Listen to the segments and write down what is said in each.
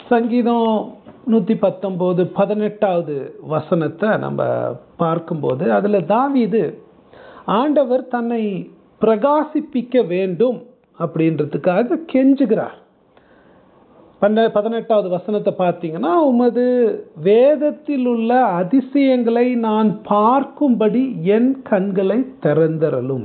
சங்கீதம் நூற்றி பத்தொம்போது பதினெட்டாவது வசனத்தை நம்ம பார்க்கும்போது அதில் தாவீது ஆண்டவர் தன்னை பிரகாசிப்பிக்க வேண்டும் அப்படின்றதுக்காக கெஞ்சுகிறார் பன்ன பதினெட்டாவது வசனத்தை பார்த்தீங்கன்னா உமது வேதத்தில் உள்ள அதிசயங்களை நான் பார்க்கும்படி என் கண்களை திறந்தரலும்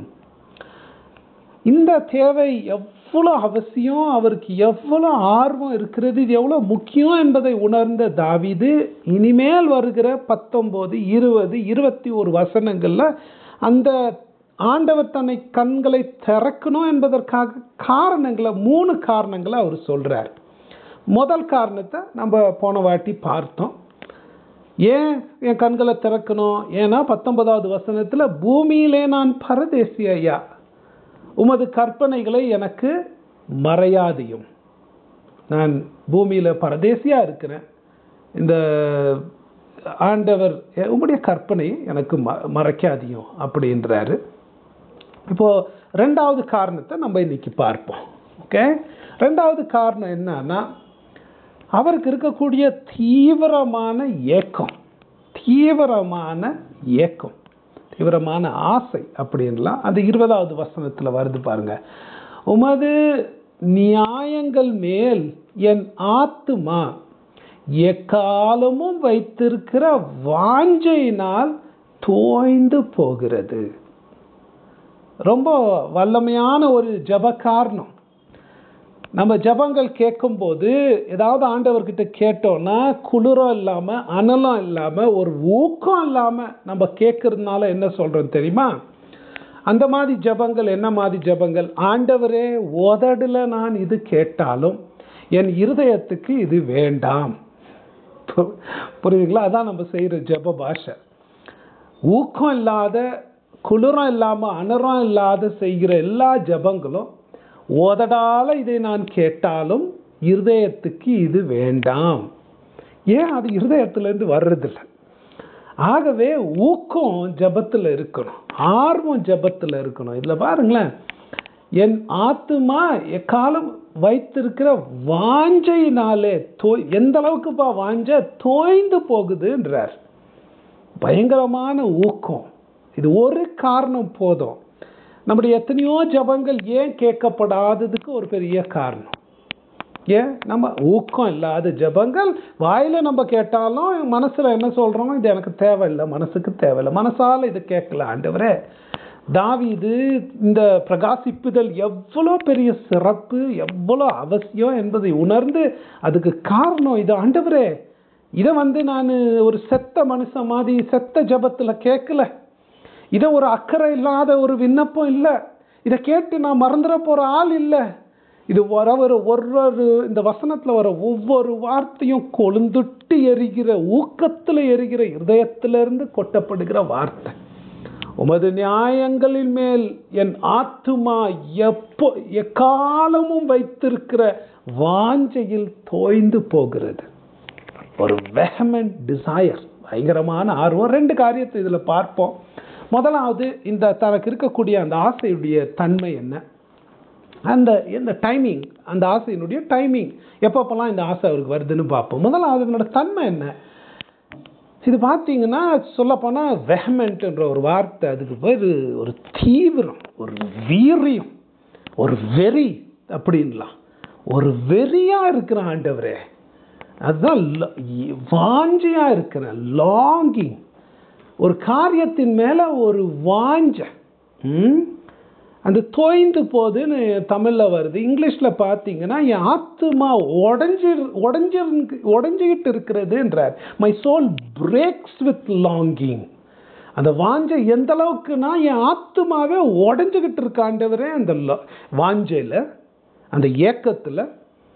இந்த தேவை எவ்வளோ அவசியம் அவருக்கு எவ்வளோ ஆர்வம் இருக்கிறது இது எவ்வளோ முக்கியம் என்பதை உணர்ந்த தாவிது இனிமேல் வருகிற பத்தொம்போது இருபது இருபத்தி ஒரு வசனங்களில் அந்த ஆண்டவர் தன்னை கண்களை திறக்கணும் என்பதற்காக காரணங்களை மூணு காரணங்களை அவர் சொல்கிறார் முதல் காரணத்தை நம்ம போன வாட்டி பார்த்தோம் ஏன் என் கண்களை திறக்கணும் ஏன்னா பத்தொன்பதாவது வசனத்தில் பூமியிலே நான் பரதேசி ஐயா உமது கற்பனைகளை எனக்கு மறையாதையும் நான் பூமியில் பரதேசியாக இருக்கிறேன் இந்த ஆண்டவர் உம்முடைய கற்பனை எனக்கு ம மறைக்காதியும் அப்படின்றாரு இப்போது ரெண்டாவது காரணத்தை நம்ம இன்னைக்கு பார்ப்போம் ஓகே ரெண்டாவது காரணம் என்னன்னா அவருக்கு இருக்கக்கூடிய தீவிரமான ஏக்கம் தீவிரமான ஏக்கம் தீவிரமான ஆசை அப்படின்லாம் அது இருபதாவது வசனத்தில் வருது பாருங்க உமது நியாயங்கள் மேல் என் ஆத்துமா எக்காலமும் வைத்திருக்கிற வாஞ்சையினால் தோய்ந்து போகிறது ரொம்ப வல்லமையான ஒரு ஜப காரணம் நம்ம ஜபங்கள் கேட்கும்போது ஏதாவது ஆண்டவர்கிட்ட கேட்டோம்னா குளிரம் இல்லாமல் அனலம் இல்லாமல் ஒரு ஊக்கம் இல்லாமல் நம்ம கேட்கறதுனால என்ன சொல்கிறோம் தெரியுமா அந்த மாதிரி ஜபங்கள் என்ன மாதிரி ஜபங்கள் ஆண்டவரே உதடில் நான் இது கேட்டாலும் என் இருதயத்துக்கு இது வேண்டாம் புரியுதுங்களா அதான் நம்ம செய்கிற ஜப பாஷை ஊக்கம் இல்லாத குளிரம் இல்லாமல் அனரம் இல்லாத செய்கிற எல்லா ஜபங்களும் ஓதடால இதை நான் கேட்டாலும் இருதயத்துக்கு இது வேண்டாம் ஏன் அது இருதயத்திலேருந்து வர்றதில்ல ஆகவே ஊக்கம் ஜபத்தில் இருக்கணும் ஆர்வம் ஜபத்தில் இருக்கணும் இதில் பாருங்களேன் என் ஆத்துமா எக்காலம் வைத்திருக்கிற வாஞ்சையினாலே தோய் எந்த அளவுக்குப்பா வாஞ்ச தோய்ந்து போகுதுன்றார் பயங்கரமான ஊக்கம் இது ஒரு காரணம் போதும் நம்முடைய எத்தனையோ ஜபங்கள் ஏன் கேட்கப்படாததுக்கு ஒரு பெரிய காரணம் ஏன் நம்ம ஊக்கம் இல்லாத ஜபங்கள் வாயில் நம்ம கேட்டாலும் மனசில் என்ன சொல்கிறோம் இது எனக்கு தேவையில்லை மனசுக்கு தேவையில்லை மனசால் இது கேட்கல ஆண்டவரே தாவிது இந்த பிரகாசிப்புதல் எவ்வளோ பெரிய சிறப்பு எவ்வளோ அவசியம் என்பதை உணர்ந்து அதுக்கு காரணம் இது ஆண்டவரே இதை வந்து நான் ஒரு செத்த மனுஷன் மாதிரி செத்த ஜபத்தில் கேட்கல இதை ஒரு அக்கறை இல்லாத ஒரு விண்ணப்பம் இல்லை இதை கேட்டு நான் மறந்துட போகிற ஆள் இல்லை இது வர ஒரு ஒரு இந்த வசனத்தில் வர ஒவ்வொரு வார்த்தையும் கொழுந்துட்டு எரிகிற ஊக்கத்தில் எரிகிற இருதயத்திலிருந்து கொட்டப்படுகிற வார்த்தை உமது நியாயங்களின் மேல் என் ஆத்துமா எப்போ எக்காலமும் வைத்திருக்கிற வாஞ்சையில் தோய்ந்து போகிறது ஒரு வெஹமெண்ட் டிசையர் பயங்கரமான ஆர்வம் ரெண்டு காரியத்தை இதில் பார்ப்போம் முதலாவது இந்த தனக்கு இருக்கக்கூடிய அந்த ஆசையுடைய தன்மை என்ன அந்த இந்த டைமிங் அந்த ஆசையினுடைய டைமிங் எப்பப்பெல்லாம் இந்த ஆசை அவருக்கு வருதுன்னு பார்ப்போம் முதலாவது இதனோட தன்மை என்ன இது பார்த்தீங்கன்னா சொல்லப்போனால் வெஹமெண்ட்ன்ற ஒரு வார்த்தை அதுக்கு பேர் ஒரு தீவிரம் ஒரு வீரியம் ஒரு வெறி அப்படின்லாம் ஒரு வெறியாக இருக்கிற ஆண்டவரே அதுதான் வாஞ்சியாக இருக்கிற லாங்கிங் ஒரு காரியத்தின் மேலே ஒரு வாஞ்ச அந்த தோய்ந்து போகுதுன்னு தமிழில் வருது இங்கிலீஷில் பார்த்தீங்கன்னா என் ஆத்துமா உடஞ்சி உடஞ்சி உடஞ்சிக்கிட்டு இருக்கிறதுன்றார் my soul breaks with longing அந்த வாஞ்சை எந்த அளவுக்குன்னா என் ஆத்துமாவே உடஞ்சிக்கிட்டு இருக்காண்டவரே அந்த வாஞ்சையில் அந்த ஏக்கத்தில்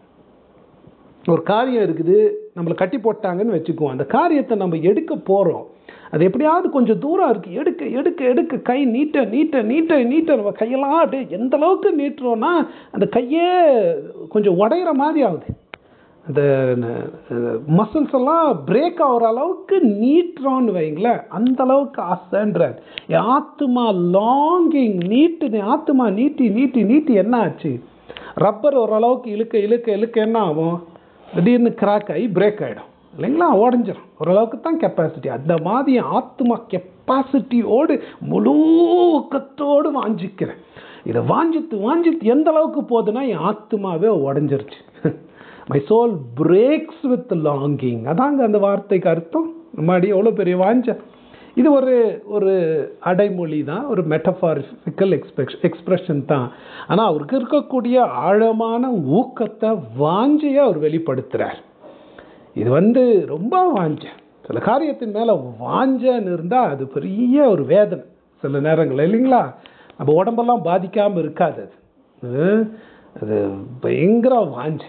ஒரு காரியம் இருக்குது நம்மளை கட்டி போட்டாங்கன்னு வச்சுக்குவோம் அந்த காரியத்தை நம்ம எடுக்க போகிறோம் அது எப்படியாவது கொஞ்சம் தூரம் இருக்குது எடுக்க எடுக்க எடுக்க கை நீட்ட நீட்ட நீட்ட நீட்ட நம்ம கையெல்லாம் அப்படியே எந்த அளவுக்கு நீட்டுறோன்னா அந்த கையே கொஞ்சம் உடையிற மாதிரி ஆகுது அந்த மசில்ஸ் எல்லாம் பிரேக் ஆகிற அளவுக்கு நீட்டுறோன்னு வைங்களேன் அந்த அளவுக்கு ஆசைன்றார் என் ஆத்துமா லாங்கிங் நீட்டு ஆத்துமா நீட்டி நீட்டி நீட்டி என்ன ஆச்சு ரப்பர் ஓரளவுக்கு இழுக்க இழுக்க இழுக்க என்ன ஆகும் திடீர்னு கிராக் ஆகி பிரேக் ஆகிடும் இல்லைங்களா உடஞ்சிரும் ஓரளவுக்கு தான் கெப்பாசிட்டி அந்த மாதிரி ஆத்மா கெப்பாசிட்டியோடு முழு ஊக்கத்தோடு வாஞ்சிக்கிறேன் இதை வாஞ்சித்து வாஞ்சித்து எந்த அளவுக்கு போகுதுன்னா என் ஆத்மாவே உடஞ்சிருச்சு my soul breaks with longing அதாங்க அந்த வார்த்தைக்கு அர்த்தம் முன்னாடி எவ்வளோ பெரிய வாஞ்ச இது ஒரு ஒரு அடைமொழி தான் ஒரு மெட்டஃபாரிக்கல் எக்ஸ்பிரஷ் எக்ஸ்பிரஷன் தான் ஆனால் அவருக்கு இருக்கக்கூடிய ஆழமான ஊக்கத்தை வாஞ்சையை அவர் வெளிப்படுத்துகிறார் இது வந்து ரொம்ப வாஞ்ச சில காரியத்தின் மேலே வாஞ்சன்னு இருந்தால் அது பெரிய ஒரு வேதனை சில நேரங்கள் இல்லைங்களா நம்ம உடம்பெல்லாம் பாதிக்காமல் இருக்காது அது அது அது பயங்கர வாஞ்ச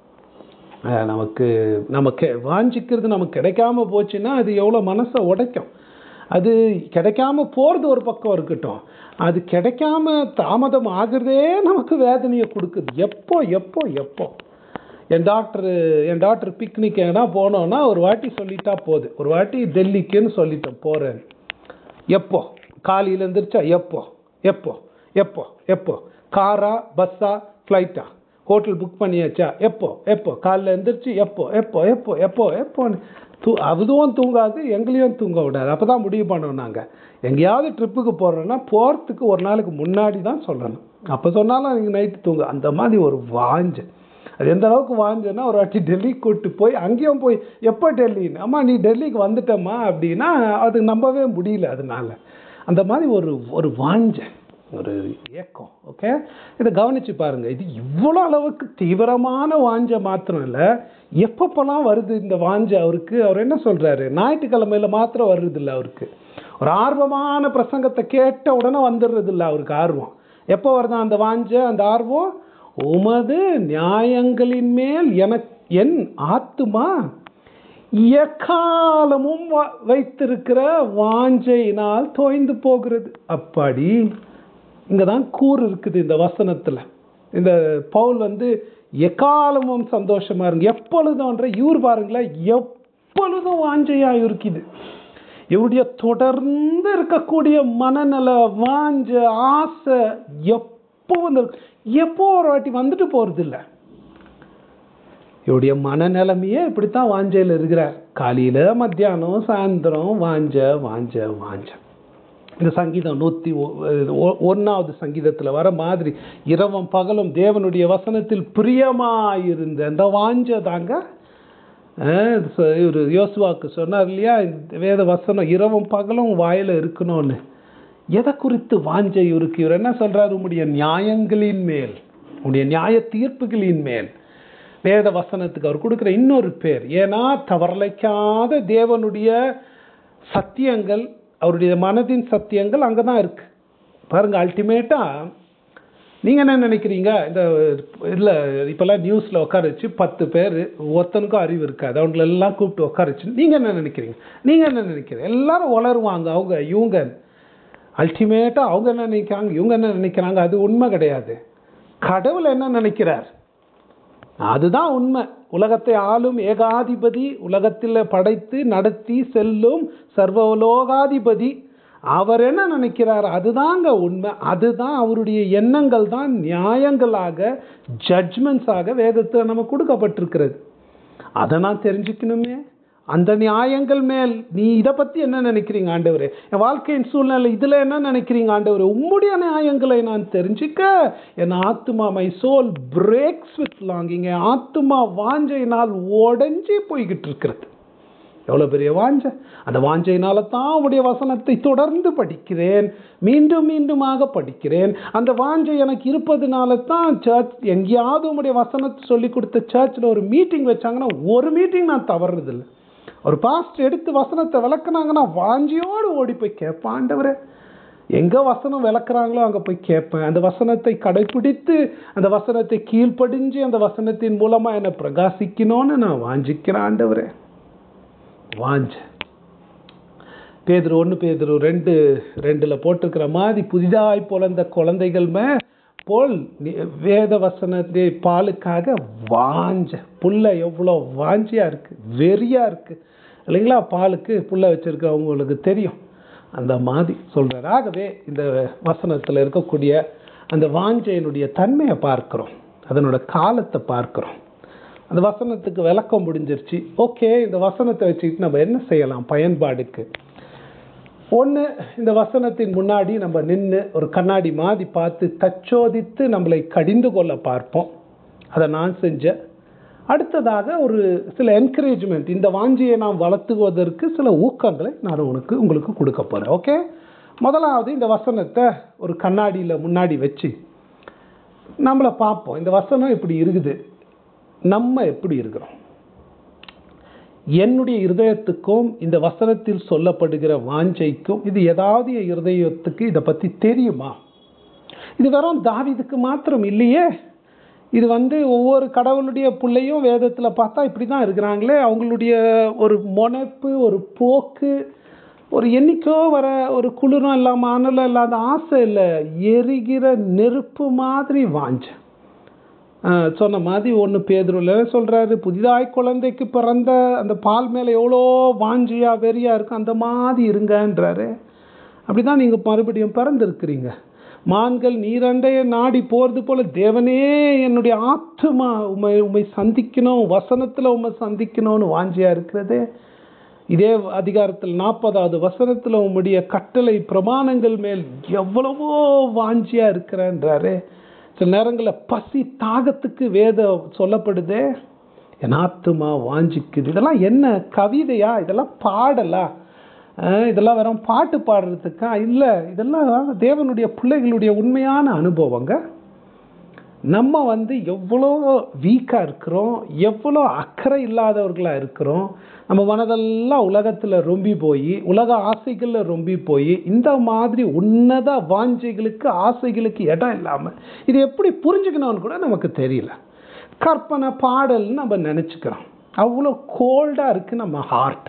அஹ் நமக்கு நமக்கு வாஞ்சிக்கிறது நமக்கு கிடைக்காம போச்சுன்னா அது எவ்வளோ மனசை உடைக்கும் அது கிடைக்காம போகிறது ஒரு பக்கம் இருக்கட்டும் அது கிடைக்காம தாமதம் ஆகுறதே நமக்கு வேதனையை கொடுக்குது எப்போ எப்போ எப்போ என் டாக்டர் என் டாக்டர் பிக்னிக் எங்கன்னா போனோன்னா ஒரு வாட்டி சொல்லிட்டா போகுது ஒரு வாட்டி டெல்லிக்குன்னு சொல்லிட்டேன் போகிறேன் எப்போ காலையில் எழுந்திரிச்சா எப்போ எப்போ எப்போ எப்போ காரா பஸ்ஸா ஃப்ளைட்டா ஹோட்டல் புக் பண்ணியாச்சா எப்போ எப்போ காலைல எழுந்திரிச்சு எப்போ எப்போ எப்போ எப்போ எப்போன்னு தூ அதுவும் தூங்காது எங்களையும் தூங்க விடாது அப்போ தான் முடிவு பண்ணோம் நாங்கள் எங்கேயாவது ட்ரிப்புக்கு போகிறோன்னா போகிறதுக்கு ஒரு நாளுக்கு முன்னாடி தான் சொல்லணும் அப்போ சொன்னாலும் நீங்கள் நைட்டு தூங்க அந்த மாதிரி ஒரு வாஞ்ச அது எந்த அளவுக்கு வாஞ்சேன்னா ஒரு வாட்டி டெல்லி கூப்பிட்டு போய் அங்கேயும் போய் எப்போ டெல்லின்னு அம்மா நீ டெல்லிக்கு வந்துட்டம்மா அப்படின்னா அது நம்பவே முடியல அதனால அந்த மாதிரி ஒரு ஒரு வாஞ்ச ஒரு ஏக்கம் ஓகே இதை கவனிச்சு பாருங்க இது இவ்வளோ அளவுக்கு தீவிரமான வாஞ்ச மாத்திரம் இல்லை எப்பப்பெல்லாம் வருது இந்த வாஞ்ச அவருக்கு அவர் என்ன சொல்றாரு ஞாயிற்றுக்கிழமையில மாத்திரம் வர்றது இல்லை அவருக்கு ஒரு ஆர்வமான பிரசங்கத்தை கேட்ட உடனே வந்துடுறது இல்லை அவருக்கு ஆர்வம் எப்போ வருதா அந்த வாஞ்ச அந்த ஆர்வம் உமது நியாயங்களின் மேல் எனக்கு என் ஆத்துமா எக்காலமும் வ- வைத்திருக்கிற வாஞ்சையினால் தோய்ந்து போகிறது அப்படி இங்க தான் கூறு இருக்குது இந்த வசனத்துல இந்த பவுல் வந்து எக்காலமும் சந்தோஷமா இருங்க எப்பொழுதும்ன்ற இவர் பாருங்களேன் எப்பொழுதும் வாஞ்சையா இருக்குது இவருடைய தொடர்ந்து இருக்கக்கூடிய மனநல வாஞ்ச ஆசை எப்போ வந்து எப்போ ஒரு வாட்டி வந்துட்டு போறது இல்லை இவருடைய மனநிலைமையே இப்படித்தான் வாஞ்சையில் இருக்கிறார் காலையில மத்தியானம் சாயந்தரம் வாஞ்ச வாஞ்ச வாஞ்ச இந்த சங்கீதம் நூற்றி ஒன்றாவது சங்கீதத்தில் வர மாதிரி இரவும் பகலும் தேவனுடைய வசனத்தில் பிரியமாயிருந்த அந்த வாஞ்ச தாங்க இவர் யோசுவாக்கு சொன்னார் இல்லையா இந்த வேத வசனம் இரவும் பகலும் வாயில இருக்கணும்னு எதை குறித்து வாஞ்சை இவருக்கு இவர் என்ன சொல்றாரு உம்முடைய நியாயங்களின் மேல் உம்முடைய நியாய தீர்ப்புகளின் மேல் வேத வசனத்துக்கு அவர் கொடுக்குற இன்னொரு பேர் ஏன்னா தவறலைக்காத தேவனுடைய சத்தியங்கள் அவருடைய மனதின் சத்தியங்கள் அங்கே தான் இருக்கு பாருங்க அல்டிமேட்டா நீங்கள் என்ன நினைக்கிறீங்க இந்த இல்லை இப்போல்லாம் நியூஸில் உட்கார வச்சு பத்து பேர் ஒருத்தனுக்கும் அறிவு இருக்காது அவங்கள எல்லாம் கூப்பிட்டு உட்கார வச்சு நீங்கள் என்ன நினைக்கிறீங்க நீங்கள் என்ன நினைக்கிறீங்க எல்லாரும் வளருவாங்க அவங்க இவங்க அல்டிமேட்டாக அவங்க என்ன நினைக்கிறாங்க இவங்க என்ன நினைக்கிறாங்க அது உண்மை கிடையாது கடவுள் என்ன நினைக்கிறார் அதுதான் உண்மை உலகத்தை ஆளும் ஏகாதிபதி உலகத்தில் படைத்து நடத்தி செல்லும் சர்வலோகாதிபதி அவர் என்ன நினைக்கிறார் அதுதாங்க உண்மை அதுதான் அவருடைய எண்ணங்கள் தான் நியாயங்களாக ஜட்ஜ்மெண்ட்ஸாக வேதத்தில் நமக்கு கொடுக்கப்பட்டிருக்கிறது அதை நான் தெரிஞ்சுக்கணுமே அந்த நியாயங்கள் மேல் நீ இதை பற்றி என்ன நினைக்கிறீங்க ஆண்டவரே என் வாழ்க்கையின் சூழ்நிலை இதில் என்ன நினைக்கிறீங்க ஆண்டவரே உம்முடைய நியாயங்களை நான் தெரிஞ்சுக்க என் ஆத்துமா my soul breaks with longing என் ஆத்துமா வாஞ்சையினால் உடஞ்சி போய்கிட்டு இருக்கிறது எவ்வளோ பெரிய வாஞ்ச அந்த வாஞ்சையினால தான் உடைய வசனத்தை தொடர்ந்து படிக்கிறேன் மீண்டும் மீண்டுமாக படிக்கிறேன் அந்த வாஞ்சை எனக்கு இருப்பதுனால தான் சர்ச் எங்கேயாவது உடைய வசனத்தை சொல்லி கொடுத்த சர்ச்சில் ஒரு மீட்டிங் வச்சாங்கன்னா ஒரு மீட்டிங் நான் தவறுறதில்லை ஒரு பாஸ்ட் எடுத்து வசனத்தை விளக்குனாங்கன்னா வாஞ்சியோடு ஓடி போய் கேட்பேன் ஆண்டவரே எங்கே வசனம் விளக்குறாங்களோ அங்கே போய் கேட்பேன் அந்த வசனத்தை கடைப்பிடித்து அந்த வசனத்தை கீழ்ப்படிஞ்சு அந்த வசனத்தின் மூலமாக என்னை பிரகாசிக்கணும்னு நான் வாஞ்சிக்கிறேன் ஆண்டவரே வாஞ்ச பேதுரு ஒன்று பேதுரு ரெண்டு ரெண்டில் போட்டிருக்கிற மாதிரி புதிதாய் பிறந்த குழந்தைகள் மே போல் நி- வேத வசனத்தை பாலுக்காக வாஞ்ச புல்ல எவ்வளோ வாஞ்சியா இருக்கு வெறியா இருக்கு இல்லைங்களா பாலுக்கு புல்ல வச்சிருக்கவங்களுக்கு தெரியும் அந்த மாதிரி சொல்றாரு ஆகவே இந்த வசனத்தில் இருக்கக்கூடிய அந்த வாஞ்சையினுடைய தன்மையை பார்க்கிறோம் அதனோட காலத்தை பார்க்கிறோம் அந்த வசனத்துக்கு விளக்கம் முடிஞ்சிருச்சு ஓகே இந்த வசனத்தை வச்சுக்கிட்டு நம்ம என்ன செய்யலாம் பயன்பாடுக்கு ஒன்று இந்த வசனத்தின் முன்னாடி நம்ம நின்று ஒரு கண்ணாடி மாதிரி பார்த்து தச்சோதித்து நம்மளை கடிந்து கொள்ள பார்ப்போம் அதை நான் செஞ்சேன் அடுத்ததாக ஒரு சில என்கரேஜ்மெண்ட் இந்த வாஞ்சியை நாம் வளர்த்துவதற்கு சில ஊக்கங்களை நான் உனக்கு உங்களுக்கு கொடுக்க போகிறேன் ஓகே முதலாவது இந்த வசனத்தை ஒரு கண்ணாடியில் முன்னாடி வச்சு நம்மளை பார்ப்போம் இந்த வசனம் இப்படி இருக்குது நம்ம எப்படி இருக்கிறோம் என்னுடைய இருதயத்துக்கும் இந்த வசனத்தில் சொல்லப்படுகிற வாஞ்சைக்கும் இது ஏதாவது என் இருதயத்துக்கு இதை பற்றி தெரியுமா இது வெறும் தாவிதுக்கு மாத்திரம் இல்லையே இது வந்து ஒவ்வொரு கடவுளுடைய பிள்ளையும் வேதத்தில் பார்த்தா இப்படி தான் இருக்கிறாங்களே அவங்களுடைய ஒரு முனைப்பு ஒரு போக்கு ஒரு என்னைக்கோ வர ஒரு குளிரும் இல்லாமல் அனலும் இல்லாத ஆசை இல்லை எரிகிற நெருப்பு மாதிரி வாஞ்சேன் சொன்ன மாதிரி ஒன்று பேதுருல சொல்கிறாரு புதிதாய் குழந்தைக்கு பிறந்த அந்த பால் மேலே எவ்வளோ வாஞ்சியா வெறியா இருக்கும் அந்த மாதிரி இருங்கன்றாரு அப்படி தான் நீங்கள் மறுபடியும் பிறந்திருக்கிறீங்க மான்கள் நீரண்டைய நாடி போகிறது போல தேவனே என்னுடைய ஆத்மா உமை உமை சந்திக்கணும் வசனத்தில் உண்மை சந்திக்கணும்னு வாஞ்சியா இருக்கிறது இதே அதிகாரத்தில் நாற்பதாவது வசனத்தில் உம்முடைய கட்டளை பிரமாணங்கள் மேல் எவ்வளவோ வாஞ்சியா இருக்கிறன்றாரு சில நேரங்களில் பசி தாகத்துக்கு வேத சொல்லப்படுதே என் ஆத்துமா வாஞ்சிக்குது இதெல்லாம் என்ன கவிதையா இதெல்லாம் பாடலா இதெல்லாம் வெறும் பாட்டு பாடுறதுக்கா இல்லை இதெல்லாம் தேவனுடைய பிள்ளைகளுடைய உண்மையான அனுபவங்க நம்ம வந்து எவ்வளோ வீக்காக இருக்கிறோம் எவ்வளோ அக்கறை இல்லாதவர்களாக இருக்கிறோம் நம்ம மனதெல்லாம் உலகத்தில் ரொம்பி போய் உலக ஆசைகளில் ரொம்பி போய் இந்த மாதிரி உன்னத வாஞ்சைகளுக்கு ஆசைகளுக்கு இடம் இல்லாமல் இது எப்படி புரிஞ்சுக்கணும்னு கூட நமக்கு தெரியல கற்பனை பாடல்னு நம்ம நினச்சிக்கிறோம் அவ்வளோ கோல்டாக இருக்குது நம்ம ஹார்ட்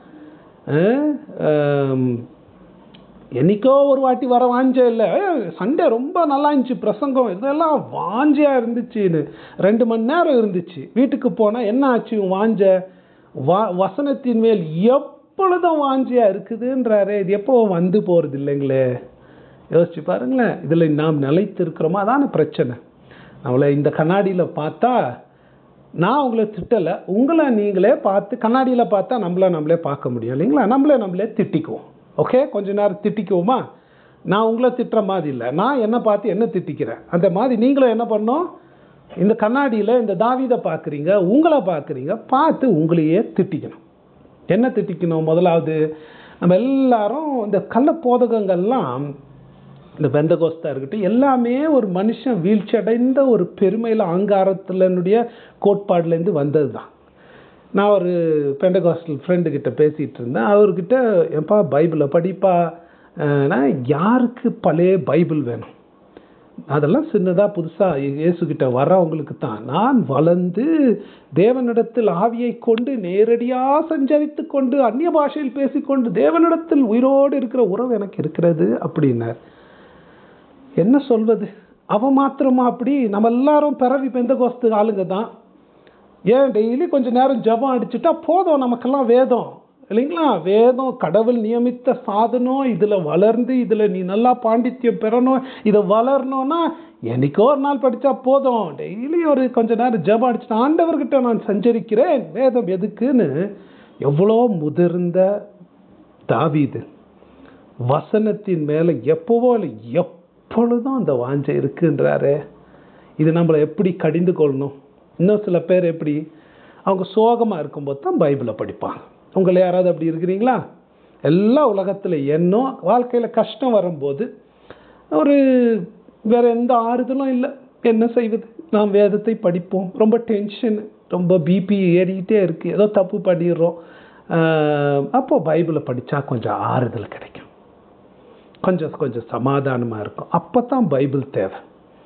என்னைக்கோ ஒரு வாட்டி வர வாஞ்ச இல்லை சண்டே ரொம்ப நல்லா இருந்துச்சு பிரசங்கம் இதெல்லாம் வாஞ்சியாக இருந்துச்சுன்னு ரெண்டு மணி நேரம் இருந்துச்சு வீட்டுக்கு போனால் என்ன ஆச்சு வாஞ்ச வா வசனத்தின் மேல் எப்பொழுதும் வாஞ்சியாக இருக்குதுன்றாரு இது எப்போ வந்து போகிறது இல்லைங்களே யோசிச்சு பாருங்களேன் இதில் நாம் நிலைத்து இருக்கிறோமா அதான பிரச்சனை நம்மளை இந்த கண்ணாடியில் பார்த்தா நான் உங்களை திட்டலை உங்களை நீங்களே பார்த்து கண்ணாடியில் பார்த்தா நம்மளை நம்மளே பார்க்க முடியும் இல்லைங்களா நம்மளே நம்மளே திட்டிக்குவோம் ஓகே கொஞ்ச நேரம் திட்டிக்குவோமா நான் உங்களை திட்டுற மாதிரி இல்லை நான் என்ன பார்த்து என்ன திட்டிக்கிறேன் அந்த மாதிரி நீங்களும் என்ன பண்ணோம் இந்த கண்ணாடியில் இந்த தாவிதை பார்க்குறீங்க உங்களை பார்க்குறீங்க பார்த்து உங்களையே திட்டிக்கணும் என்ன திட்டிக்கணும் முதலாவது நம்ம எல்லாரும் இந்த கள்ள போதகங்கள்லாம் இந்த பெந்தகோஸ்தா இருக்கட்டும் எல்லாமே ஒரு மனுஷன் வீழ்ச்சி அடைந்த ஒரு பெருமையில் ஆங்காரத்தினுடைய கோட்பாடுலேருந்து வந்தது தான் நான் ஒரு பெண்டகாஸ்டல் ஃப்ரெண்டுக்கிட்ட பேசிகிட்டு இருந்தேன் அவர்கிட்ட எப்பா பைபிளை படிப்பா நான் யாருக்கு பழைய பைபிள் வேணும் அதெல்லாம் சின்னதாக புதுசாக இயேசுக்கிட்ட வர்றவங்களுக்கு தான் நான் வளர்ந்து தேவனிடத்தில் ஆவியை கொண்டு நேரடியாக சஞ்சரித்து கொண்டு அந்நிய பாஷையில் பேசிக்கொண்டு தேவனிடத்தில் உயிரோடு இருக்கிற உறவு எனக்கு இருக்கிறது அப்படின்னார் என்ன சொல்வது அவன் மாத்திரமா அப்படி நம்ம எல்லாரும் பிறவி பெந்த கோஸ்து ஆளுங்க தான் ஏன் டெய்லி கொஞ்சம் நேரம் ஜபம் அடிச்சுட்டா போதும் நமக்கெல்லாம் வேதம் இல்லைங்களா வேதம் கடவுள் நியமித்த சாதனம் இதில் வளர்ந்து இதில் நீ நல்லா பாண்டித்யம் பெறணும் இதை வளரணும்னா என்னைக்கோ ஒரு நாள் படித்தா போதும் டெய்லி ஒரு கொஞ்ச நேரம் ஜபம் அடிச்சுட்டு ஆண்டவர்கிட்ட நான் சஞ்சரிக்கிறேன் வேதம் எதுக்குன்னு எவ்வளோ முதிர்ந்த தாவிது வசனத்தின் மேலே எப்போவோ இல்லை எப்பொழுதும் அந்த வாஞ்சை இருக்குன்றாரு இது நம்மளை எப்படி கடிந்து கொள்ளணும் இன்னும் சில பேர் எப்படி அவங்க சோகமாக இருக்கும்போது தான் பைபிளை படிப்பாங்க உங்களை யாராவது அப்படி இருக்கிறீங்களா எல்லா உலகத்தில் என்னோ வாழ்க்கையில் கஷ்டம் வரும்போது ஒரு வேற எந்த ஆறுதலும் இல்லை என்ன செய்வது நாம் வேதத்தை படிப்போம் ரொம்ப டென்ஷன் ரொம்ப பிபி ஏறிக்கிட்டே இருக்குது ஏதோ தப்பு பண்ணிடுறோம் அப்போ பைபிளை படித்தா கொஞ்சம் ஆறுதல் கிடைக்கும் கொஞ்சம் கொஞ்சம் சமாதானமாக இருக்கும் அப்போ தான் பைபிள் தேவை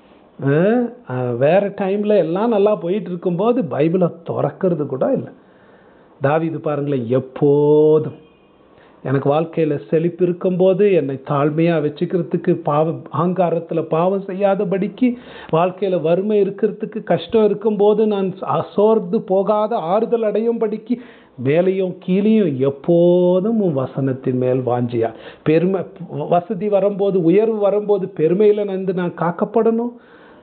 வேறு டைமில் எல்லாம் நல்லா போயிட்டு இருக்கும்போது பைபிளை திறக்கிறது கூட இல்லை தாவிது பாருங்களேன் எப்போதும் எனக்கு வாழ்க்கையில் செழிப்பு இருக்கும்போது என்னை தாழ்மையாக வச்சுக்கிறதுக்கு பாவ அகங்காரத்தில் பாவம் செய்யாதபடிக்கு வாழ்க்கையில் வறுமை இருக்கிறதுக்கு கஷ்டம் இருக்கும்போது நான் சோர்ந்து போகாத ஆறுதல் அடையும்படிக்கு மேலையும் கீழையும் எப்போதும் உன் வசனத்தின் மேல் வாஞ்சியா பெருமை வசதி வரும்போது உயர்வு வரும்போது பெருமையில் நந்து நான் காக்கப்படணும்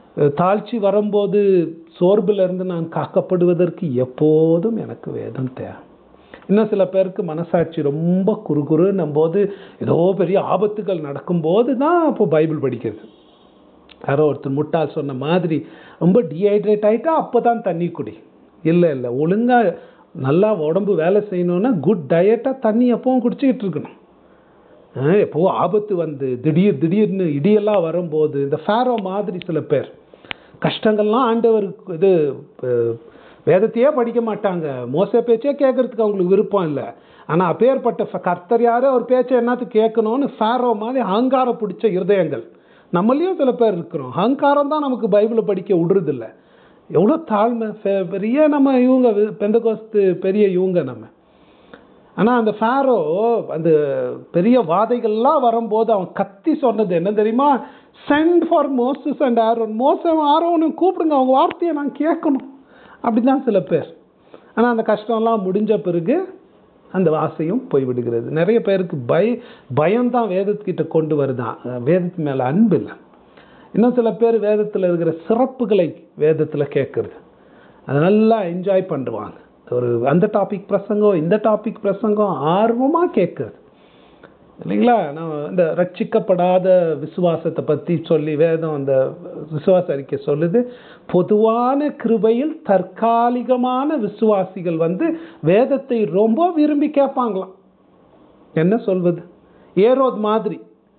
அஹ், தாழ்ச்சி வரும்போது சோர்வுல இருந்து நான் காக்கப்படுவதற்கு எப்போதும் எனக்கு வேதம் தேவை இன்னும் சில பேருக்கு மனசாட்சி ரொம்ப குறுகுறுன்னும் போது ஏதோ பெரிய ஆபத்துகள் நடக்கும்போது தான் அப்போ பைபிள் படிக்கிறது யாரோ ஒருத்தர் முட்டாள் சொன்ன மாதிரி ரொம்ப டீஹைட்ரேட் ஆகிட்டா அப்போ தான் தண்ணி குடி இல்லை இல்லை ஒழுங்காக நல்லா உடம்பு வேலை செய்யணுன்னா குட் டயட்டாக தண்ணி எப்பவும் குடிச்சிக்கிட்டு இருக்கணும் ஆஹ் எப்போ ஆபத்து வந்து திடீர் திடீர்னு இடியெல்லாம் வரும்போது இந்த ஃபேரோ மாதிரி சில பேர் கஷ்டங்கள்லாம் ஆண்டவருக்கு இது அஹ், வேதத்தையே படிக்க மாட்டாங்க மோச பேச்சே கேட்கறதுக்கு அவங்களுக்கு விருப்பம் இல்லை ஆனால் அப்பேற்பட்ட ஃப- கர்த்தர் யாரோ ஒரு பேச்சை என்னத்துக்கு கேட்கணும்னு ஃபேரோ மாதிரி அகங்காரம் பிடிச்ச இருதயங்கள் நம்மளையும் சில பேர் இருக்கிறோம் அகங்காரம் தான் நமக்கு பைபிளை படிக்க விடுறதில்ல எவ்வளோ தாழ்மை ஃபெ- பெரிய நம்ம இவங்க பெந்தகோஸ்து பெரிய இவங்க நம்ம ஆனால் அந்த ஃபேரோ அந்த பெரிய வாதைகள்லாம் வரும்போது அவன் கத்தி சொன்னது என்ன தெரியுமா send for Moses and Aaron மோசம் ஆரோனும் கூப்பிடுங்க அவங்க வார்த்தையை நான் கேட்கணும் அப்படிதான் சில பேர் ஆனால் அந்த கஷ்டம்லாம் முடிஞ்ச பிறகு அந்த ஆசையும் போய்விடுகிறது நிறைய பேருக்கு பய பயம்தான் வேதத்துக்கிட்ட கொண்டு வருதான் அஹ் வேதத்து மேலே அன்பு இல்லை இன்னும் சில பேர் வேதத்தில் இருக்கிற சிறப்புகளை வேதத்தில் கேட்குறது அதை நல்லா என்ஜாய் பண்ணுவாங்க ஒரு அந்த டாபிக் பிரசங்கம் இந்த டாபிக் பிரசங்கம் ஆர்வமாக கேட்குறது இல்லைங்களா நான் இந்த ரட்சிக்கப்படாத விசுவாசத்தை பற்றி சொல்லி வேதம் அந்த விசுவாச அறிக்கை சொல்லுது பொதுவான கிருபையில் தற்காலிகமான விசுவாசிகள் வந்து வேதத்தை ரொம்ப விரும்பி கேட்பாங்களாம் என்ன சொல்வது ஏரோத் மாதிரி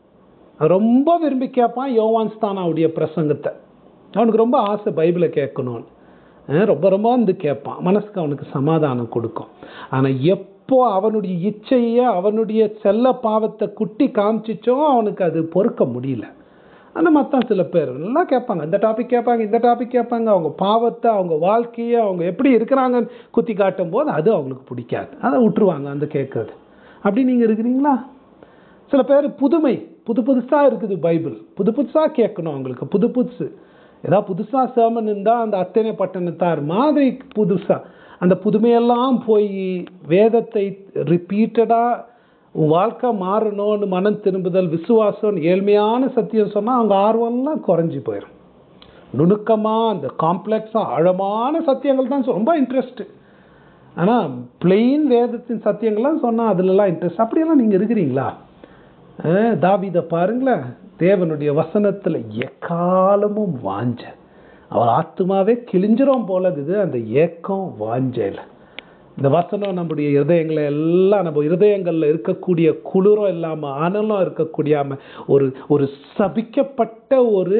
ரொம்ப விரும்பி கேட்பான் யோவான் ஸ்தானாவுடைய பிரசங்கத்தை அவனுக்கு ரொம்ப ஆசை பைபிளை கேட்கணும்னு அஹ் ரொம்ப ரொம்ப வந்து கேட்பான் மனசுக்கு அவனுக்கு சமாதானம் கொடுக்கும் ஆனால் எப்போ அவனுடைய இச்சையை அவனுடைய செல்ல பாவத்தை குட்டி காமிச்சிச்சோ அவனுக்கு அது பொறுக்க முடியல அந்த மாதிரி தான் சில பேர் நல்லா கேட்பாங்க இந்த டாபிக் கேட்பாங்க இந்த டாபிக் கேட்பாங்க அவங்க பாவத்தை அவங்க வாழ்க்கையை அவங்க எப்படி இருக்கிறாங்கன்னு குத்தி காட்டும் போது அது அவங்களுக்கு பிடிக்காது அதை விட்டுருவாங்க அந்த கேட்கறது அப்படி நீங்கள் இருக்கிறீங்களா சில பேர் புதுமை புது புதுசாக இருக்குது பைபிள் புது புதுசாக கேட்கணும் அவங்களுக்கு புது புதுசு ஏதாவது புதுசாக சேமன் இருந்தால் அந்த அத்தனை பட்டணத்தார் மாதிரி புதுசாக அந்த புதுமையெல்லாம் போய் வேதத்தை ரிப்பீட்டடாக உன் வாழ்க்கை மாறணும்னு மனம் திரும்புதல் விசுவாசம் ஏழ்மையான சத்தியம் சொன்னால் அவங்க ஆர்வம்லாம் குறைஞ்சி போயிடும் நுணுக்கமாக அந்த காம்ப்ளெக்ஸாக ஆழமான சத்தியங்கள் தான் சொ- ரொம்ப இன்ட்ரெஸ்ட்டு ஆனால் பிளெயின் வேதத்தின் சத்தியங்கள்லாம் சொன்னால் அதுலலாம் இன்ட்ரெஸ்ட் அப்படியெல்லாம் நீங்கள் இருக்கிறீங்களா அஹ், தாவீதை பாருங்களேன் தேவனுடைய வசனத்தில் எக்காலமும் வாஞ்ச அவர் ஆத்மாவே கிழிஞ்சிரும் போல இருக்குது அந்த ஏக்கம் வாஞ்சையில் இந்த வசனம் நம்முடைய இருதயங்களை எல்லாம் நம்ம இருதயங்களில் இருக்கக்கூடிய குளிரும் இல்லாமல் அனலும் இருக்கக்கூடியாம ஒரு ஒரு சபிக்கப்பட்ட ஒரு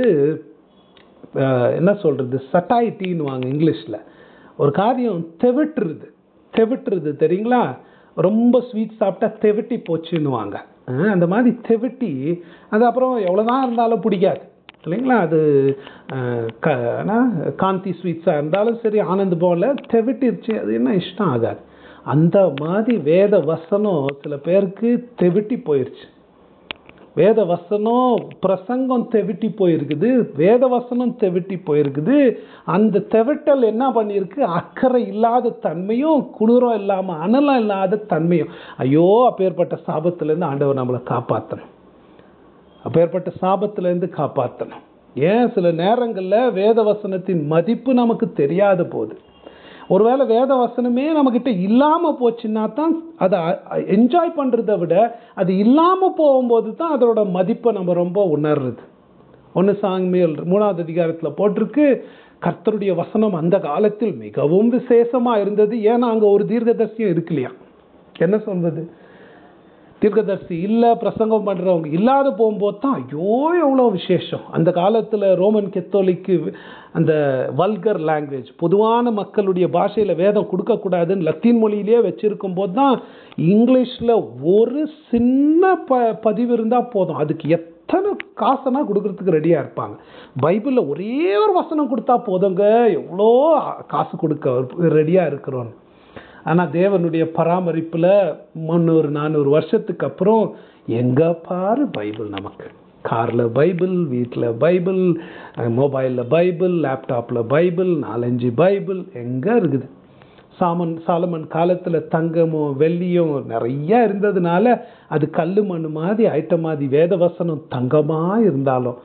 அஹ், என்ன சொல்கிறது சட்டாயிட்டின்னு வாங்க இங்கிலீஷில் ஒரு காரியம் தெவிட்டுருது தெவிட்டுருது தெரியுங்களா ரொம்ப ஸ்வீட் சாப்பிட்டா தெவிட்டி போச்சுன்னுவாங்க அஹ், அந்த மாதிரி தெவிட்டி அது அப்புறம் எவ்வளோதான் இருந்தாலும் பிடிக்காது இல்லைங்களா அது அஹ், க என்ன, காந்தி ஸ்வீட்ஸாக இருந்தாலும் சரி ஆனந்த் போல தெவிட்டிருச்சு அது என்ன இஷ்டம் ஆகாது அந்த மாதிரி வேத வசனம் சில பேருக்கு தெவிட்டி போயிடுச்சு வேத வசனம் பிரசங்கம் தெவிட்டி போயிருக்குது வேத வசனம் தெவிட்டி போயிருக்குது அந்த தெவிட்டல் என்ன பண்ணியிருக்கு அக்கறை இல்லாத தன்மையும் குளிரம் இல்லாமல் அனலம் இல்லாத தன்மையும் ஐயோ அப்பேற்பட்ட சாபத்திலேருந்து ஆண்டவர் நம்மளை காப்பாற்றணும் அப்பேற்பட்ட சாபத்திலேருந்து காப்பாற்றணும் ஏன் சில நேரங்களில் வேத வசனத்தின் மதிப்பு நமக்கு தெரியாத போது ஒருவேளை வேத வசனமே நம்மக்கிட்ட இல்லாமல் போச்சுன்னா தான் அதை என்ஜாய் பண்ணுறதை விட அது இல்லாமல் போகும்போது தான் அதோட மதிப்பை நம்ம ரொம்ப உணர்றது ஒன்று சாமியல் மூணாவது அதிகாரத்தில் போட்டிருக்கு கர்த்தருடைய வசனம் அந்த காலத்தில் மிகவும் விசேஷமாக இருந்தது ஏன்னா அங்கே ஒரு தீர்க்கதரிசியும் இருக்கு இல்லையா என்ன சொல்வது தீர்க்கதரிசி இல்லை பிரசங்கம் பண்ணுறவங்க இல்லாத போகும்போது தான் ஐயோ எவ்வளோ விசேஷம் அந்த காலத்தில் ரோமன் கெத்தோலிக்கு அந்த வல்கர் லாங்குவேஜ் பொதுவான மக்களுடைய பாஷையில் வேதம் கொடுக்கக்கூடாதுன்னு லத்தீன் மொழியிலேயே வச்சுருக்கும் போது தான் இங்கிலீஷில் ஒரு சின்ன ப பதிவு இருந்தால் போதும் அதுக்கு எத்தனை காசனா கொடுக்கறதுக்கு ரெடியாக இருப்பாங்க பைபிளில் ஒரே ஒரு வசனம் கொடுத்தா போதுங்க எவ்வளோ காசு கொடுக்க ரெடியாக இருக்கிறோன்னு ஆனால் தேவனுடைய பராமரிப்பில் முந்நூறு நானூறு வருஷத்துக்கு அப்புறம் எங்கே பாரு பைபிள் நமக்கு காரில் பைபிள் வீட்டில் பைபிள் மொபைலில் பைபிள் லேப்டாப்பில் பைபிள் நாலஞ்சு பைபிள் எங்கே இருக்குது சாமன் சாலமன் காலத்தில் தங்கமும் வெள்ளியும் நிறைய இருந்ததுனால அது கல் மண் மாதிரி ஐட்டம் மாதிரி வேத வசனம் தங்கமாக இருந்தாலும்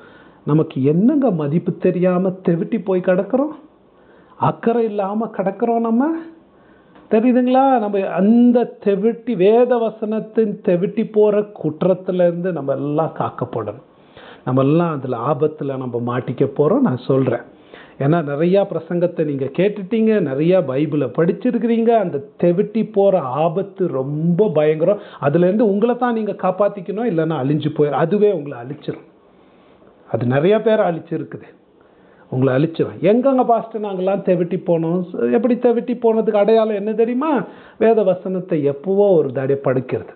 நமக்கு என்னங்க மதிப்பு தெரியாம தெவிட்டி போய் கிடக்கிறோம் அக்கறை இல்லாம கிடக்கிறோம் நம்ம தெரியுதுங்களா நம்ம அந்த தெவிட்டி வேத வசனத்தின் தெவிட்டி போற குற்றத்துல இருந்து நம்ம எல்லாம் காக்கப்படணும் நம்ம எல்லாம் அதுல ஆபத்துல நம்ம மாட்டிக்க போறோம் நான் சொல்றேன் ஏன்னா நிறைய பிரசங்கத்தை நீங்க கேட்டுட்டீங்க நிறைய பைபிளை படிச்சிருக்கிறீங்க அந்த தெவிட்டி போற ஆபத்து ரொம்ப பயங்கரம் அதுல இருந்து உங்களை தான் நீங்க காப்பாத்திக்கணும் இல்லைன்னா அழிஞ்சு போயிடும் அதுவே உங்களை அழிச்சிரும் அது நிறைய பேர் அழிச்சிருக்குது உங்களை அழிச்சிடும் எங்கங்க பாஸ்டர் நாங்கெல்லாம் தெவிட்டி போனோம் எப்படி தெவிட்டி போனதுக்கு அடையாளம் என்ன தெரியுமா வேத வசனத்தை எப்பவோ ஒரு தடவை படிக்கிறது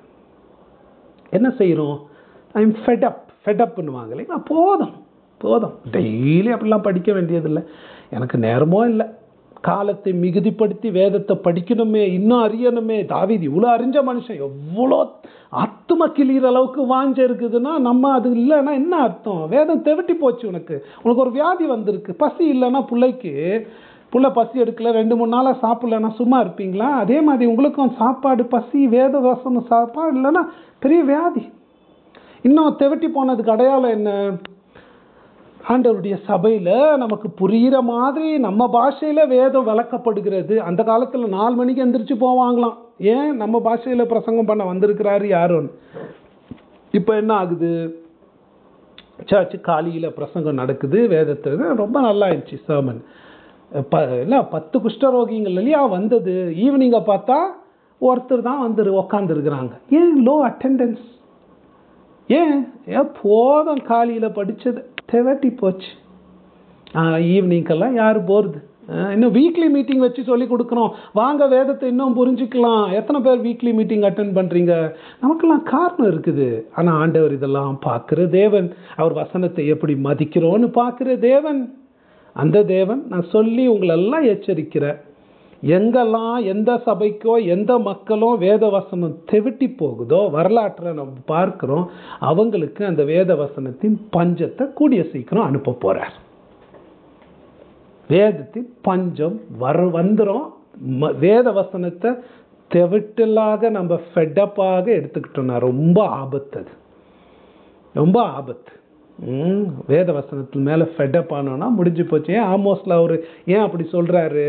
என்ன செய்யறோம் ஐம் ஃபெடப் ஃபெடப்னுவாங்க இல்லைங்களா போதும் போதும் டெய்லி அப்படிலாம் படிக்க வேண்டியதில்லை எனக்கு நேரமோ இல்லை காலத்தை மிகுதிப்படுத்தி வேதத்தை படிக்கணுமே இன்னும் அறியணுமே தாவீது இவ்வளோ அறிஞ்ச மனுஷன் எவ்வளோ ஆத்தும கிளிகிற அளவுக்கு வாஞ்ச இருக்குதுன்னா நம்ம அது இல்லைன்னா என்ன அர்த்தம் வேதம் தெவிட்டி போச்சு உனக்கு உனக்கு ஒரு வியாதி வந்திருக்கு பசி இல்லைன்னா பிள்ளைக்கு புள்ள பசி எடுக்கல ரெண்டு மூணு நாளாக சாப்பிடலன்னா சும்மா இருப்பீங்களா அதே மாதிரி உங்களுக்கும் சாப்பாடு பசி வேத வசனம் சாப்பாடு இல்லைன்னா பெரிய வியாதி இன்னும் தெவிட்டி போனதுக்கு அடையாளம் என்ன ஆண்டவருடைய சபையில் நமக்கு புரிகிற மாதிரி நம்ம பாஷையில் வேதம் விளக்கப்படுகிறது அந்த காலத்தில் நாலு மணிக்கு எந்திரிச்சு போவாங்களாம் ஏன் நம்ம பாஷையில் பிரசங்கம் பண்ண வந்திருக்கிறாரு யாருன்னு இப்போ என்ன ஆகுது சர்ச்சு காலியில் பிரசங்கம் நடக்குது வேதத்தை ரொம்ப நல்லா இருந்துச்சு சர்மன் ப இல்லை பத்து குஷ்டரோகிங்கள் இல்லையா வந்தது ஈவினிங்கை பார்த்தா ஒருத்தர் தான் வந்து உக்காந்துருக்குறாங்க ஏன் லோ அட்டெண்டன்ஸ் ஏன் ஏன் போதும் காலையில் படித்தது தெவட்டி போச்சு ஈவினிங்கெல்லாம் யார் போகிறது இன்னும் வீக்லி மீட்டிங் வச்சு சொல்லி கொடுக்குறோம் வாங்க வேதத்தை இன்னும் புரிஞ்சுக்கலாம் எத்தனை பேர் வீக்லி மீட்டிங் அட்டன் பண்ணுறீங்க நமக்கெல்லாம் காரணம் இருக்குது ஆனால் ஆண்டவர் இதெல்லாம் பார்க்குற தேவன் அவர் வசனத்தை எப்படி மதிக்கிறோன்னு பார்க்குற தேவன் அந்த தேவன் நான் சொல்லி உங்களெல்லாம் எச்சரிக்கிறேன் எங்கெல்லாம் எந்த சபைக்கோ எந்த மக்களும் வேத வசனம் தெவிட்டி போகுதோ வரலாற்றை நம்ம பார்க்கிறோம் அவங்களுக்கு அந்த வேத வசனத்தின் பஞ்சத்தை கூடிய சீக்கிரம் அனுப்ப போறார் வேதத்தின் பஞ்சம் வர வந்துடும் வேத வசனத்தை தெவிட்டலாக நம்ம ஃபெட்டப்பாக எடுத்துக்கிட்டோம்னா ரொம்ப ஆபத்து அது ரொம்ப ஆபத்து ம் வேத வசனத்து மேலே ஃபெட்டப் ஆனோன்னா முடிஞ்சு போச்சு ஏன் ஆமோஸில் அவர் ஏன் அப்படி சொல்கிறாரு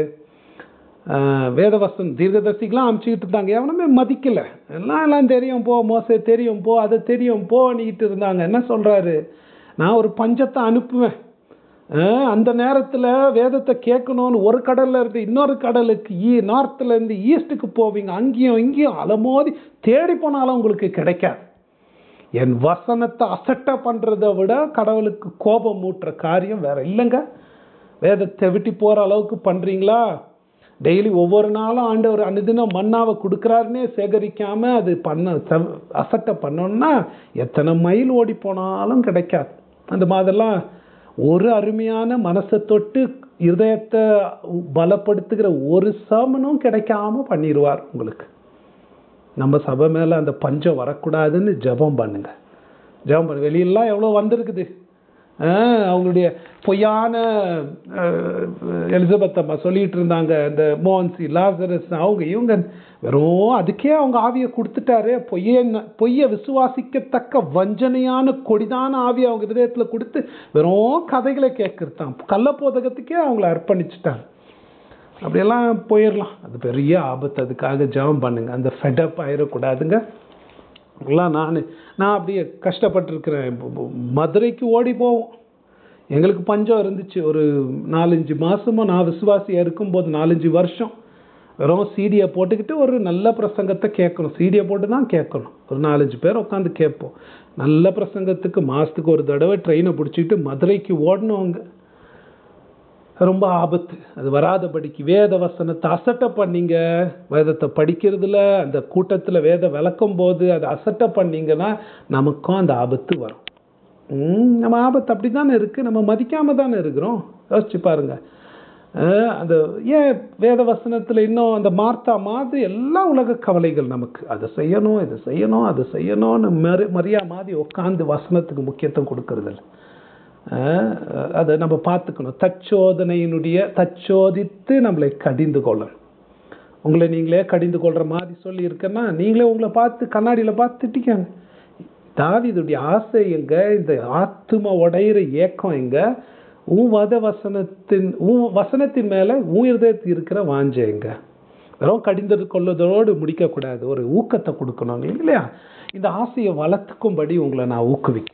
வேதவசன் தீர்க்கதர்சிக்கெலாம் அமுச்சிக்கிட்டு இருந்தாங்க எவனுமே மதிக்கலை எல்லாம் எல்லாம் தெரியும் போ மோச தெரியும் போ அதை தெரியும் போனிக்கிட்டு இருந்தாங்க என்ன சொல்கிறாரு நான் ஒரு பஞ்சத்தை அனுப்புவேன் அந்த நேரத்தில் வேதத்தை கேட்கணும்னு ஒரு கடல்ல இருந்து இன்னொரு கடலுக்கு ஈ நார்த்தில் இருந்து ஈஸ்ட்டுக்கு போவீங்க அங்கேயும் இங்கேயும் அலமோதி தேடி போனாலும் உங்களுக்கு கிடைக்காது என் வசனத்தை அசட்டை பண்ணுறதை விட கடவுளுக்கு கோபம் மூட்டுற காரியம் வேற இல்லைங்க வேதத்தை விட்டு போகிற அளவுக்கு பண்ணுறீங்களா டெய்லி ஒவ்வொரு நாளும் ஆண்டவர் அனுதினம் மண்ணாவை கொடுக்குறாருன்னே சேகரிக்காமல் அது பண்ண அசட்டை பண்ணோன்னா எத்தனை மைல் ஓடி போனாலும் கிடைக்காது அந்த மாதிரிலாம் ஒரு அருமையான மனசை தொட்டு இருதயத்தை பலப்படுத்துகிற ஒரு சமனும் கிடைக்காம பண்ணிடுவார் உங்களுக்கு நம்ம சபை மேலே அந்த பஞ்சம் வரக்கூடாதுன்னு ஜபம் பண்ணுங்க ஜபம் பண்ணு வெளியெல்லாம் எவ்வளோ வந்திருக்குது அவங்களுடைய பொய்யான எலிசபெத் அம்மா சொல்லிட்டு இருந்தாங்க இந்த மோன்சி லாசரஸ் அவங்க இவங்க வெறும் அதுக்கே அவங்க ஆவியை கொடுத்துட்டாரு பொய்ய பொய்ய விசுவாசிக்கத்தக்க வஞ்சனையான கொடிதான ஆவியை அவங்க இதயத்தில் கொடுத்து வெறும் கதைகளை கேட்கறதான் கள்ள போதகத்துக்கே அவங்கள அர்ப்பணிச்சுட்டாங்க அப்படியெல்லாம் போயிடலாம் அது பெரிய ஆபத்து அதுக்காக ஜெபம் பண்ணுங்க அந்த ஃபெடப் ஆயிடக்கூடாதுங்க எல்லாம் நான் நான் அப்படியே கஷ்டப்பட்டுருக்கிறேன் மதுரைக்கு ஓடி போவோம் எங்களுக்கு பஞ்சம் இருந்துச்சு ஒரு நாலஞ்சு மாதமும் நான் விசுவாசியாக இருக்கும்போது நாலஞ்சு வருஷம் வெறும் சீடியை போட்டுக்கிட்டு ஒரு நல்ல பிரசங்கத்தை கேட்கணும் சீடியை போட்டு தான் கேட்கணும் ஒரு நாலஞ்சு பேர் உட்காந்து கேட்போம் நல்ல பிரசங்கத்துக்கு மாதத்துக்கு ஒரு தடவை ட்ரெயினை பிடிச்சிக்கிட்டு மதுரைக்கு ஓடணுங்க ரொம்ப ஆபத்து அது வராதபடிக்கு வேத வசனத்தை அசட்டை பண்ணீங்க வேதத்தை படிக்கிறதுல அந்த கூட்டத்தில் வேத விளக்கும் போது அதை அசட்டை பண்ணீங்கன்னா நமக்கும் அந்த ஆபத்து வரும் நம்ம ஆபத்து அப்படி தானே இருக்குது நம்ம மதிக்காம தானே இருக்கிறோம் யோசிச்சு பாருங்க அந்த ஏன் வேத வசனத்தில் இன்னும் அந்த மார்த்தா மாதிரி எல்லா உலக கவலைகள் நமக்கு அதை செய்யணும் இதை செய்யணும் அதை செய்யணும்னு மரி மரியா மாதிரி உட்காந்து வசனத்துக்கு முக்கியத்துவம் கொடுக்கறதில்ல அதை நம்ம பார்த்துக்கணும் தச்சோதனையினுடைய தச்சோதித்து நம்மளை கடிந்து கொள்ளணும் உங்களை நீங்களே கடிந்து கொள்கிற மாதிரி சொல்லி இருக்கேன்னா நீங்களே உங்களை பார்த்து கண்ணாடியில் பார்த்து திட்டிக்காங்க தாவீதுடைய ஆசை எங்க இந்த ஆத்தும உடையிற ஏக்கம் எங்க உன் வத வசனத்தின் உன் வசனத்தின் மேல உன் இருதயத்தில் இருக்கிற வாஞ்சை எங்க வெறும் கடிந்தது கொள்வதோடு முடிக்கக்கூடாது ஒரு ஊக்கத்தை கொடுக்கணும் இல்லையா இந்த ஆசையை வளர்த்துக்கும்படி உங்களை நான் ஊக்குவிக்கிறேன்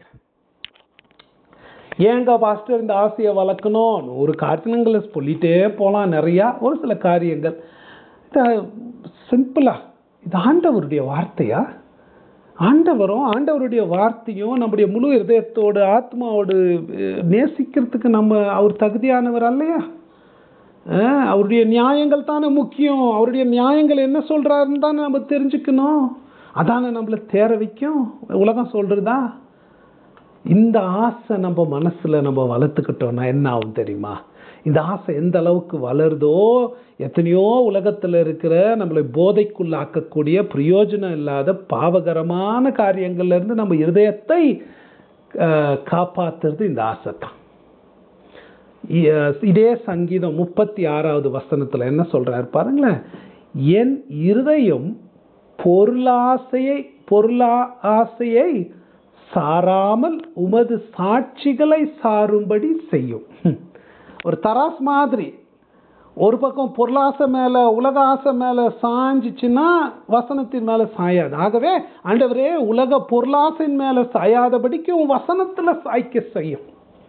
ஏங்க பாஸ்டர் இந்த ஆசையை வளர்க்கணும் ஒரு காரணங்களை சொல்லிட்டே போகலாம் நிறையா ஒரு சில காரியங்கள் சிம்பிளா இது ஆண்டவருடைய வார்த்தையா ஆண்டவரும் ஆண்டவருடைய வார்த்தையும் நம்முடைய முழு இதயத்தோடு ஆத்மாவோடு அஹ், நேசிக்கிறதுக்கு நம்ம அவர் தகுதியானவர் அல்லையா அஹ், அவருடைய நியாயங்கள் தானே முக்கியம் அவருடைய நியாயங்கள் என்ன சொல்றாருன்னு தானே நம்ம தெரிஞ்சுக்கணும் அதானே நம்மளை தேர வைக்கும் உலகம் சொல்றதா இந்த ஆசை நம்ம மனசுல நம்ம வளர்த்துக்கிட்டோம்னா என்ன ஆகும் தெரியுமா இந்த ஆசை எந்த அளவுக்கு வளருதோ எத்தனையோ உலகத்துல இருக்கிற நம்மளை போதைக்குள்ளாக்கக்கூடிய பிரயோஜனம் இல்லாத பாவகரமான காரியங்கள்ல இருந்து நம்ம இருதயத்தை அஹ், காப்பாத்துறது இந்த ஆசை தான் இ- இதே சங்கீதம் முப்பத்தி ஆறாவது வசனத்துல என்ன சொல்றாரு பாருங்களேன் என் இருதயம் பொருளாசையை பொருளா ஆசையை சாராமல் உமது சாட்சிகளை சாரும்படி செய்யும் ஹம். ஒரு தராஸ் மாதிரி ஒரு பக்கம் பொருளாசை மேல உலக ஆசை மேல சாஞ்சிச்சுன்னா வசனத்தின் மேல சாயாது ஆகவே ஆண்டவரே உலக பொருளாசையின் மேல சாயாதபடிக்கு உன் வசனத்துல சாய்க்க செய்யும்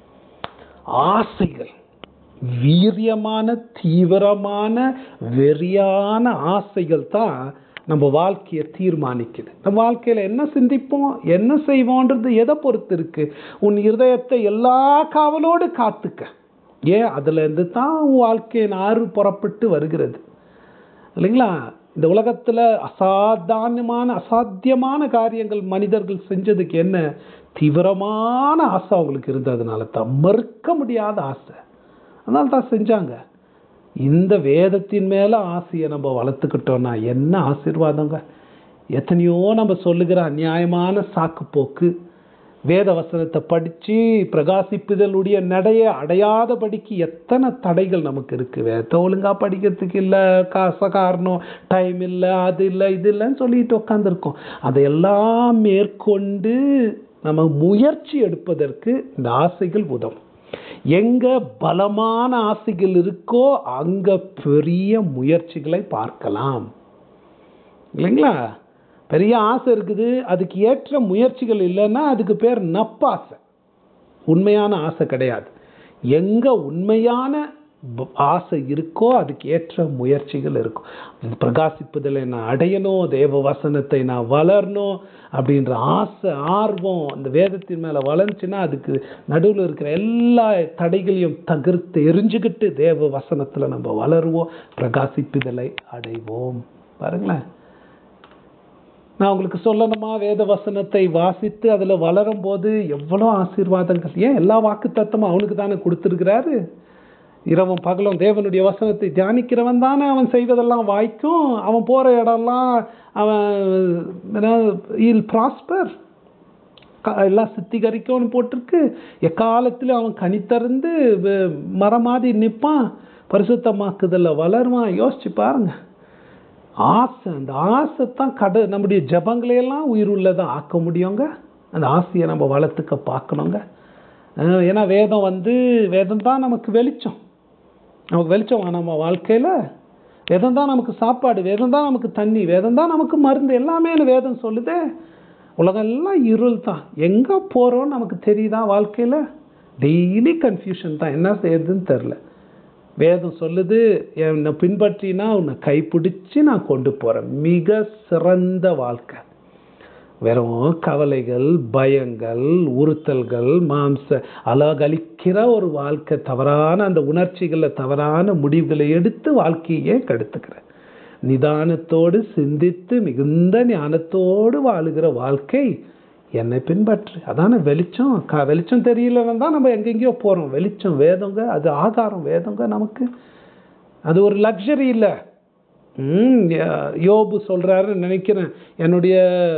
ஆசைகள் வீரியமான தீவிரமான வெறியான ஆசைகள் தான் நம்ம வாழ்க்கையை தீர்மானிக்குது நம்ம வாழ்க்கையில என்ன சிந்திப்போம் என்ன செய்வோன்றது எதை பொறுத்து இருக்கு உன் இருதயத்தை எல்லா காவலோடு காத்துக்க ஏன் அதுல இருந்து தான் உன் வாழ்க்கையின் ஆறு புறப்பட்டு வருகிறது இல்லைங்களா இந்த உலகத்துல அசாதாரணமான அசாத்தியமான காரியங்கள் மனிதர்கள் செஞ்சதுக்கு என்ன தீவிரமான ஆசை அவங்களுக்கு இருந்ததுனால தான் மறுக்க முடியாத ஆசை அதனால தான் செஞ்சாங்க இந்த வேதத்தின் மேல ஆசையை நம்ம வளர்த்துக்கிட்டோம்னா என்ன ஆசீர்வாதங்க எத்தனையோ நம்ம சொல்லுகிற அநியாயமான சாக்கு போக்கு வேத வசனத்தை படிச்சு பிரகாசிப்புதலுடைய நடைய அடையாதபடிக்கு எத்தனை தடைகள் நமக்கு இருக்கு வேதத்தை ஒழுங்கா படிக்கிறதுக்கு இல்ல காச காரணம் டைம் இல்ல அது இல்ல இது இல்லைன்னு சொல்லிட்டு உட்காந்துருக்கோம் அதையெல்லாம் மேற்கொண்டு நம்ம முயற்சி எடுப்பதற்கு இந்த ஆசைகள் உதவும் எங்க பலமான ஆசைகள் இருக்கோ அங்க பெரிய முயற்சிகளை பார்க்கலாம் இல்லைங்களா பெரிய ஆசை இருக்குது அதுக்கு ஏற்ற முயற்சிகள் இல்லைன்னா அதுக்கு பேர் நப்பாசை உண்மையான ஆசை கிடையாது எங்க உண்மையான ப- ஆசை இருக்கோ அதுக்கு ஏற்ற முயற்சிகள் இருக்கும் இந்த பிரகாசிப்புதலை நான் அடையணும் தேவ வசனத்தை நான் வளரணும் அப்படின்ற ஆசை ஆர்வம் அந்த வேதத்தின் மேல வளர்ந்துச்சுன்னா அதுக்கு நடுவில் இருக்கிற எல்லா தடைகளையும் தகர்த்து எரிஞ்சுக்கிட்டு தேவ வசனத்துல நம்ம வளருவோம் பிரகாசிப்புதலை அடைவோம் பாருங்களேன் நான் உங்களுக்கு சொல்லணுமா வேத வசனத்தை வாசித்து அதுல வளரும் போது எவ்வளோ ஆசீர்வாதங்கள் ஏன் எல்லா வாக்கு தத்தமும் அவனுக்கு தானே கொடுத்துருக்கிறாரு இரவும் பகலும் தேவனுடைய வசனத்தை தியானிக்கிறவன் தானே அவன் செய்வதெல்லாம் வாய்க்கும் அவன் போற இடம்லாம் அவன் இல் ப்ராஸ்பர் எல்லாம் சித்திகரிக்கும்னு போட்டிருக்கு எக்காலத்திலும் அவன் கனி திறந்து வ- மரம் மாதிரி நிற்பான் பரிசுத்தமாக்குதல்ல வளருவான் யோசிச்சு பாருங்க ஆசை அந்த ஆசை தான் கட நம்முடைய ஜபங்களையெல்லாம் உயிர் உள்ளதா ஆக்க முடியுங்க அந்த ஆசையை நம்ம வளர்த்துக்க பார்க்கணுங்க அஹ் ஏன்னா வேதம் வந்து வேதம் தான் நமக்கு வெளிச்சம் நமக்கு வெளிச்சம் நம்ம வாழ்க்கையில வேதம் தான் நமக்கு சாப்பாடு வேதம் தான் நமக்கு தண்ணி வேதம் தான் நமக்கு மருந்து எல்லாமே இந்த வேதம் சொல்லுதே உலகம் எல்லாம் இருள் தான் எங்க போறோம் நமக்கு தெரியுதா வாழ்க்கையில டெய்லி கன்ஃபியூஷன் தான் என்ன செய்யறதுன்னு தெரில வேதம் சொல்லுது என்னை பின்பற்றினா உன்னை கைப்பிடிச்சு நான் கொண்டு போறேன் மிக சிறந்த வாழ்க்கை வெறும் கவலைகள் பயங்கள் உறுத்தல்கள் மாம்ச அலகழிக்கிற ஒரு வாழ்க்கை தவறான அந்த உணர்ச்சிகளை தவறான முடிவுகளை எடுத்து வாழ்க்கையே கெடுத்துக்கிறேன் நிதானத்தோடு சிந்தித்து மிகுந்த ஞானத்தோடு வாழுகிற வாழ்க்கை என்னை பின்பற்று அதான வெளிச்சம் க வெளிச்சம் தெரியலன்னா தான் நம்ம எங்கெங்கேயோ போறோம் வெளிச்சம் வேதங்க அது ஆதாரம் வேதங்க நமக்கு அது ஒரு லக்ஸரி இல்லை ம், ய- யோபு சொல்றாருன்னு நினைக்கிறேன் என்னுடைய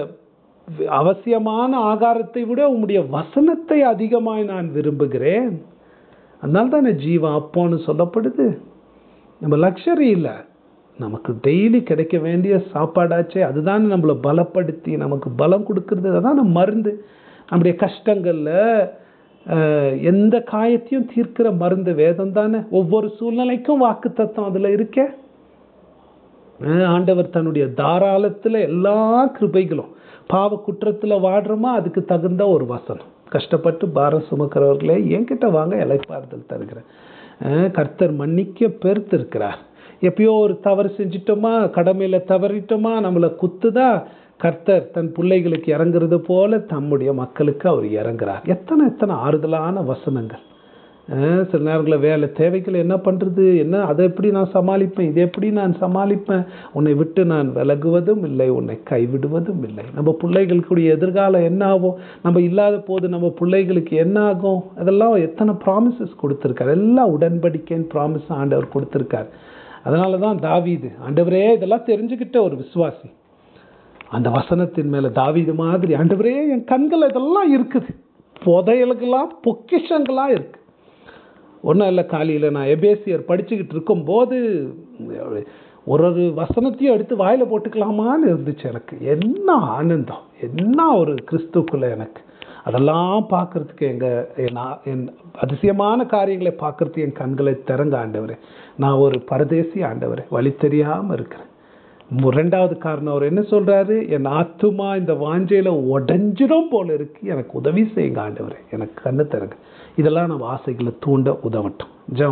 அவசியமான ஆகாரத்தை விட உம்முடைய வசனத்தை அதிகமாய் நான் விரும்புகிறேன் அதனால தானே ஜீவன் அப்போன்னு சொல்லப்படுது நம்ம லக்ஸரி இல்லை நமக்கு டெய்லி கிடைக்க வேண்டிய சாப்பாடாச்சே அதுதான் நம்மளை பலப்படுத்தி நமக்கு பலம் கொடுக்கறது அதான் நம்ம மருந்து நம்முடைய கஷ்டங்களில் அஹ், எந்த காயத்தையும் தீர்க்கிற மருந்து வேதம் தானே ஒவ்வொரு சூழ்நிலைக்கும் வாக்கு தத்துவம் அதில் இருக்கே அஹ் ஆண்டவர் தன்னுடைய தாராளத்தில் எல்லா கிருபைகளும் பாவ குற்றத்தில் வாடுறோமா அதுக்கு தகுந்த ஒரு வசனம் கஷ்டப்பட்டு பாரம் சுமக்கிறவர்களே என்கிட்ட வாங்க இலைப்பாறுதல் தருகிறேன் அஹ் கர்த்தர் மன்னிக்க பெருத்திருக்கிறார் எப்பயோ ஒரு தவறு செஞ்சிட்டோமா கடமையில் தவறிட்டோமா நம்மளை குத்துதா கர்த்தர் தன் பிள்ளைகளுக்கு இறங்குறது போல தம்முடைய மக்களுக்கு அவர் இறங்குறார் எத்தனை எத்தனை ஆறுதலான வசனங்கள் அஹ் சில நேரங்களில் வேலை தேவைகள் என்ன பண்ணுறது என்ன அதை எப்படி நான் சமாளிப்பேன் இதை எப்படி நான் சமாளிப்பேன் உன்னை விட்டு நான் விலகுவதும் இல்லை உன்னை கைவிடுவதும் இல்லை நம்ம பிள்ளைகளுக்குடைய எதிர்காலம் என்ன ஆகும் நம்ம இல்லாத போது நம்ம பிள்ளைகளுக்கு என்ன ஆகும் அதெல்லாம் எத்தனை ப்ராமிசஸ் கொடுத்துருக்காரு எல்லாம் உடன்படிக்கைன்னு ப்ராமிஸ் ஆண்டவர் கொடுத்துருக்காரு அதனால தான் தாவீது ஆண்டவரே இதெல்லாம் தெரிஞ்சுக்கிட்ட ஒரு விசுவாசி அந்த வசனத்தின் மேலே தாவீது மாதிரி ஆண்டவரே என் கண்கள் இதெல்லாம் இருக்குது புதையல்களா பொக்கிஷங்களா இருக்கு ஒன்றும் இல்லை காலையில் நான் எபேசியர் படிச்சுக்கிட்டு இருக்கும்போது ஒரு ஒரு வசனத்தையும் எடுத்து வாயில் போட்டுக்கலாமான்னு இருந்துச்சு எனக்கு என்ன ஆனந்தம் என்ன ஒரு கிறிஸ்துக்குள்ள எனக்கு அதெல்லாம் பார்க்கறதுக்கு எங்கள் என் ஆ- என் அதிசயமான காரியங்களை பார்க்கறதுக்கு என் கண்களை திறங்க ஆண்டவரே நான் ஒரு பரதேசி ஆண்டவரே வழி தெரியாமல் இருக்கிறேன் மு- ரெண்டாவது காரணம் அவர் என்ன சொல்றாரு என் ஆத்துமா இந்த வாஞ்சையில உடஞ்சிடும் போல இருக்கு எனக்கு உதவி செய்யுங்க ஆண்டவரே எனக்கு கண்ணு தருங்க இதெல்லாம் நம்ம ஆசைகளை தூண்ட உதவட்டும் ஜெபம்